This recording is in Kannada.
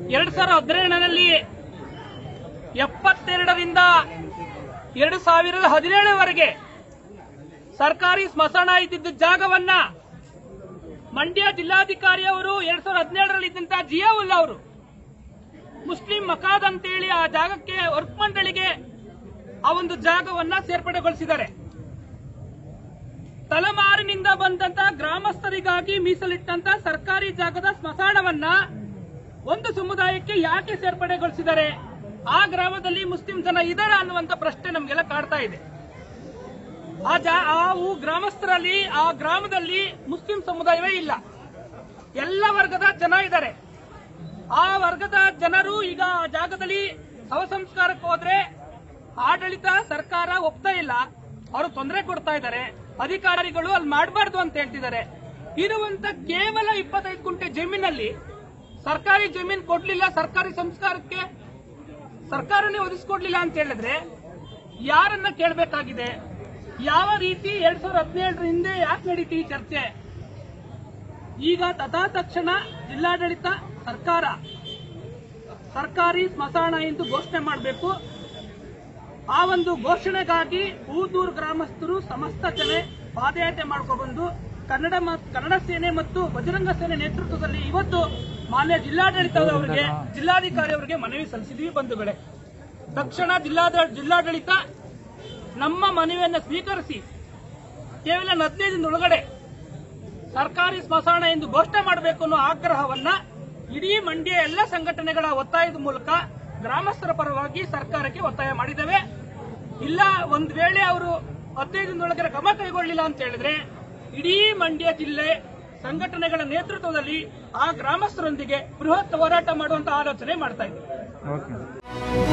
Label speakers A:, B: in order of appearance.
A: ಎರಡ್ ಸಾವಿರದ ಹದಿನೇಳರಲ್ಲಿ ಎಪ್ಪತ್ತೆರಡರಿಂದ ಎರಡು ಸಾವಿರದ ಹದಿನೇಳವರೆಗೆ ಸರ್ಕಾರಿ ಸ್ಮಶಾನ ಇದ್ದಿದ್ದ ಜಾಗವನ್ನ ಮಂಡ್ಯ ಜಿಲ್ಲಾಧಿಕಾರಿ ಅವರು ಎರಡ್ ಸಾವಿರದ ಹದಿನೇಳರಲ್ಲಿ ಇದ್ದಂತಹ ಜಿಯಾವುಲ್ಲಾ ಅವರು ಮುಸ್ಲಿಂ ಮಕಾದ್ ಅಂತೇಳಿ ಆ ಜಾಗಕ್ಕೆ ವರ್ಕ್ ಮಂಡಳಿಗೆ ಆ ಒಂದು ಜಾಗವನ್ನ ಸೇರ್ಪಡೆಗೊಳಿಸಿದ್ದಾರೆ ತಲೆಮಾರಿನಿಂದ ಬಂದಂತ ಗ್ರಾಮಸ್ಥರಿಗಾಗಿ ಮೀಸಲಿಟ್ಟಂತ ಸರ್ಕಾರಿ ಜಾಗದ ಸ್ಮಶಾನವನ್ನ ಒಂದು ಸಮುದಾಯಕ್ಕೆ ಯಾಕೆ ಸೇರ್ಪಡೆಗೊಳಿಸಿದ್ದಾರೆ ಆ ಗ್ರಾಮದಲ್ಲಿ ಮುಸ್ಲಿಂ ಜನ ಇದಾರ ಅನ್ನುವಂತ ಪ್ರಶ್ನೆ ನಮ್ಗೆಲ್ಲ ಕಾಡ್ತಾ ಇದೆ ಆ ಜಾ ಆ ಊ- ಗ್ರಾಮಸ್ಥರಲ್ಲಿ ಆ ಗ್ರಾಮದಲ್ಲಿ ಮುಸ್ಲಿಂ ಸಮುದಾಯವೇ ಇಲ್ಲ ಎಲ್ಲ ವರ್ಗದ ಜನ ಇದ್ದಾರೆ ಆ ವರ್ಗದ ಜನರು ಈಗ ಆ ಜಾಗದಲ್ಲಿ ಶವ ಸಂಸ್ಕಾರಕ್ಕೆ ಹೋದ್ರೆ ಆಡಳಿತ ಸರ್ಕಾರ ಒಪ್ತಾ ಇಲ್ಲ ಅವರು ತೊಂದರೆ ಕೊಡ್ತಾ ಇದ್ದಾರೆ ಅಧಿಕಾರಿಗಳು ಅಲ್ಲಿ ಮಾಡಬಾರ್ದು ಅಂತ ಹೇಳ್ತಿದ್ದಾರೆ ಇರುವಂತ ಕೇವಲ ಇಪ್ಪತ್ತೈದು ಗುಂಟೆ ಜಮೀನಲ್ಲಿ ಸರ್ಕಾರಿ ಜಮೀನ್ ಕೊಡ್ಲಿಲ್ಲ ಸರ್ಕಾರಿ ಸಂಸ್ಕಾರಕ್ಕೆ ಸರ್ಕಾರನೇ ಒದಗಿಸ್ಕೊಡ್ಲಿಲ್ಲ ಅಂತ ಹೇಳಿದ್ರೆ ಯಾರನ್ನ ಕೇಳಬೇಕಾಗಿದೆ ಯಾವ ರೀತಿ ಎರಡ್ ಸಾವಿರದ ಹದಿನೇಳರ ಹಿಂದೆ ಯಾಕೆ ನಡೀತಿ ಈ ಚರ್ಚೆ ಈಗ ತಥಾ ತಕ್ಷಣ ಜಿಲ್ಲಾಡಳಿತ ಸರ್ಕಾರ ಸರ್ಕಾರಿ ಸ್ಮಶಾನ ಎಂದು ಘೋಷಣೆ ಮಾಡಬೇಕು ಆ ಒಂದು ಘೋಷಣೆಗಾಗಿ ಊದೂರು ಗ್ರಾಮಸ್ಥರು ಸಮಸ್ತ ಜನ ಪಾದಯಾತ್ರೆ ಮಾಡ್ಕೊಂಡು ಬಂದು ಕನ್ನಡ ಮ- ಕನ್ನಡ ಸೇನೆ ಮತ್ತು ಬಜರಂಗ ಸೇನೆ ನೇತೃತ್ವದಲ್ಲಿ ಇವತ್ತು ಮಾನ್ಯ ಜಿಲ್ಲಾಡಳಿತದವರಿಗೆ ಜಿಲ್ಲಾಧಿಕಾರಿ ಅವರಿಗೆ ಮನವಿ ಸಲ್ಲಿಸಿದ್ವಿ ಬಂಧುಗಳೇ ತಕ್ಷಣ ಜಿಲ್ಲಾದ ಜಿಲ್ಲಾಡಳಿತ ನಮ್ಮ ಮನವಿಯನ್ನು ಸ್ವೀಕರಿಸಿ ಕೇವಲ ಹದಿನೈದು ದಿನದೊಳಗಡೆ ಸರ್ಕಾರಿ ಸ್ಮಶಾನ ಎಂದು ಘೋಷಣೆ ಮಾಡಬೇಕು ಅನ್ನೋ ಆಗ್ರಹವನ್ನ ಇಡೀ ಮಂಡ್ಯ ಎಲ್ಲ ಸಂಘಟನೆಗಳ ಒತ್ತಾಯದ ಮೂಲಕ ಗ್ರಾಮಸ್ಥರ ಪರವಾಗಿ ಸರ್ಕಾರಕ್ಕೆ ಒತ್ತಾಯ ಮಾಡಿದ್ದೇವೆ ಇಲ್ಲ ಒಂದ್ ವೇಳೆ ಅವರು ಹದಿನೈದು ದಿನದೊಳಗೆ ಕ್ರಮ ಕೈಗೊಳ್ಳಿಲ್ಲ ಅಂತ ಹೇಳಿದ್ರೆ ಇಡೀ ಮಂಡ್ಯ ಜಿಲ್ಲೆ ಸಂಘಟನೆಗಳ ನೇತೃತ್ವದಲ್ಲಿ ಆ ಗ್ರಾಮಸ್ಥರೊಂದಿಗೆ ಬೃಹತ್ ಹೋರಾಟ ಮಾಡುವಂತ ಆಲೋಚನೆ ಮಾಡ್ತಾ ಇದ್ದೀವಿ
B: ಓಕೆ